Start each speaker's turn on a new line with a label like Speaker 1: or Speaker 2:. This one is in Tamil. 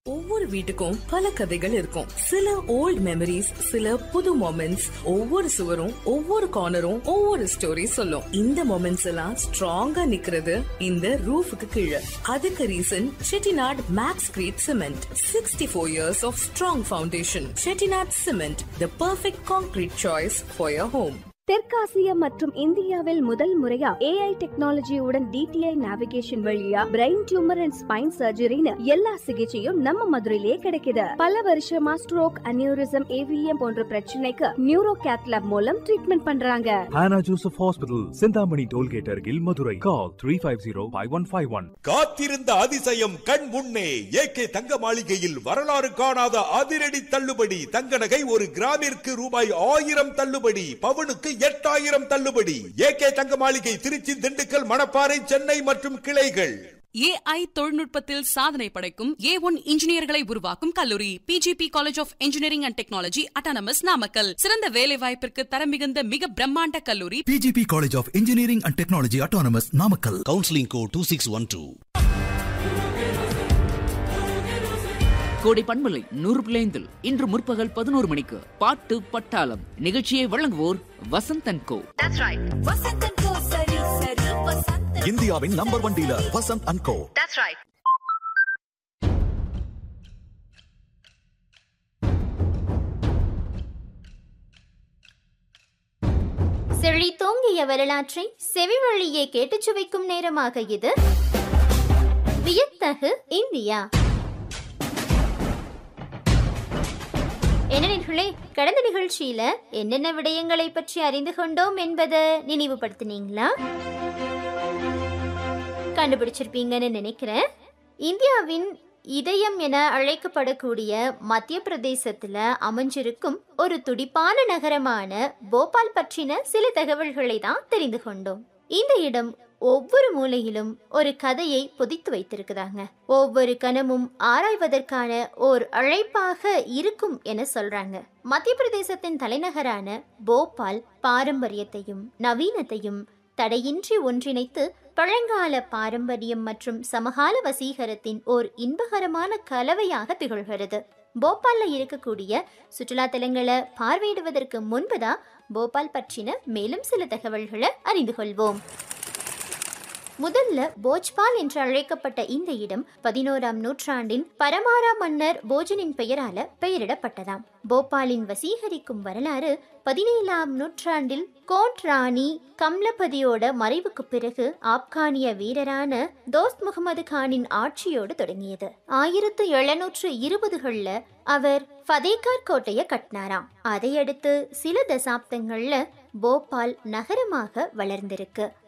Speaker 1: ஒவ்வொரு வீட்டுக்கும் பல கதைகள் இருக்கும் சில ஓல்ட் மெமரிஸ் சில புது மொமெண்ட்ஸ் ஒவ்வொரு சுவரும் ஒவ்வொரு கார்னரும் ஒவ்வொரு ஸ்டோரி சொல்லும் இந்த மொமெண்ட்ஸ் எல்லாம் ஸ்ட்ராங்கா நிக்கிறது இந்த ரூஃபுக்கு கீழே அதுக்கு reason Chettinad max crete cement sixty four years of strong foundation Chettinad cement the perfect concrete choice for your home
Speaker 2: தெற்காசிய மற்றும் இந்தியாவில் முதல் முறையா ஏஐ டெக்னாலஜியுடன் டிடிஐ நேவிகேஷன் வழியா பிரெயின் டியூமர் அண்ட் ஸ்பைன் சர்ஜரின்னு எல்லா சிகிச்சையும் நம்ம மதுரையிலே கிடைக்குது பல வருஷமா ஸ்ட்ரோக் அனியூரிசம் ஏவிஎம் போன்ற பிரச்சனைக்கு நியூரோ கேத்லாப் மூலம் ட்ரீட்மெண்ட் பண்றாங்க
Speaker 3: Hannah Joseph Hospital, Sindhamani Tollgate அருகில் Madurai call three five zero five one five one
Speaker 4: காத்திருந்த அதிசயம் கண் முன்னே ஏகே தங்க மாளிகையில் வரலாறு காணாத அதிரடி தள்ளுபடி தங்க நகை ஒரு கிராமிற்கு ரூபாய் ஆயிரம் தள்ளுபடி பவுனுக்கு எட்டாயிரம் தள்ளுபடி ஏகே தங்க மாளிகை திருச்சி திண்டுக்கல் மணப்பாறை சென்னை மற்றும் கிளைகள்
Speaker 5: ஏஐ தொழில்நுட்பத்தில் சாதனை படைக்கும் ஏ ஒன் இன்ஜினியர்களை உருவாக்கும் கல்லூரி PGP college of engineering and technology autonomous Namakkal சிறந்த வேலை வாய்ப்பிற்கு தரம் மிகுந்த மிக பிரம்மாண்ட கல்லூரி
Speaker 6: PGP College of Engineering and Technology Autonomous Namakkal.
Speaker 7: counseling code 2612
Speaker 8: கோடை பண்பலை நூறு பிள்ளைந்தில் இன்று முற்பகல் பதினோரு மணிக்கு பாட்டு பட்டாளம் நிகழ்ச்சியை வழங்குவோர் வசந்தன் கோ
Speaker 6: இந்தியாவின் number one dealer Vasanth and co
Speaker 9: செழித்தோங்கிய வரலாற்றை செவிவழியே கேட்டுச் சுவைக்கும் நேரமாக இது வியத்தகு இந்தியா என்ன நேர்களே கடந்த நிகழ்ச்சியில என்னென்ன விடயங்களை பற்றி அறிந்து கொண்டோம் என்பதை நினைவுபடுத்தினீங்களா கண்டுபிடிச்சிருப்பீங்கன்னு நினைக்கிறேன் இந்தியாவின் இதயம் என அழைக்கப்படக்கூடிய மத்திய பிரதேசத்துல அமைஞ்சிருக்கும் ஒரு துடிப்பான நகரமான போபால் பற்றின சில தகவல்களை தான் தெரிந்து கொண்டோம் இந்த இடம் ஒவ்வொரு மூலையிலும் ஒரு கதையை பொதித்து வைத்திருக்குதாங்க ஒவ்வொரு கணமும் ஆராய்வதற்கான ஓர் அழைப்பாக இருக்கும் என சொல்றாங்க மத்திய பிரதேசத்தின் தலைநகரான போபால் பாரம்பரியத்தையும் நவீனத்தையும் தடையின்றி ஒன்றிணைத்து பழங்கால பாரம்பரியம் மற்றும் சமகால வசீகரத்தின் ஓர் இன்பகரமான கலவையாக திகழ்கிறது போபால்ல இருக்கக்கூடிய சுற்றுலா தலங்களை பார்வையிடுவதற்கு முன்புதான் போபால் பற்றின மேலும் சில தகவல்களை அறிந்து கொள்வோம் முதல்ல போஜ்பால் என்று அழைக்கப்பட்ட இந்த இடம் பதினோராம் நூற்றாண்டின் பரமாரா மன்னர் போஜனின் பெயரால பெயரிடப்பட்டதாம் போபாலின் வசீகரிக்கும் வரலாறு பதினேழாம் நூற்றாண்டில் கோட் ராணி கம்லபதியோட மறைவுக்கு பிறகு ஆப்கானிய வீரரான தோஸ்த் முகமது கானின் ஆட்சியோடு தொடங்கியது ஆயிரத்து எழுநூற்று இருபதுகள்ல அவர் ஃபதேகார் கோட்டையை கட்டினாராம் அதையடுத்து சில தசாப்தங்கள்ல போபால் நகரமாக வளர்ந்திருக்கு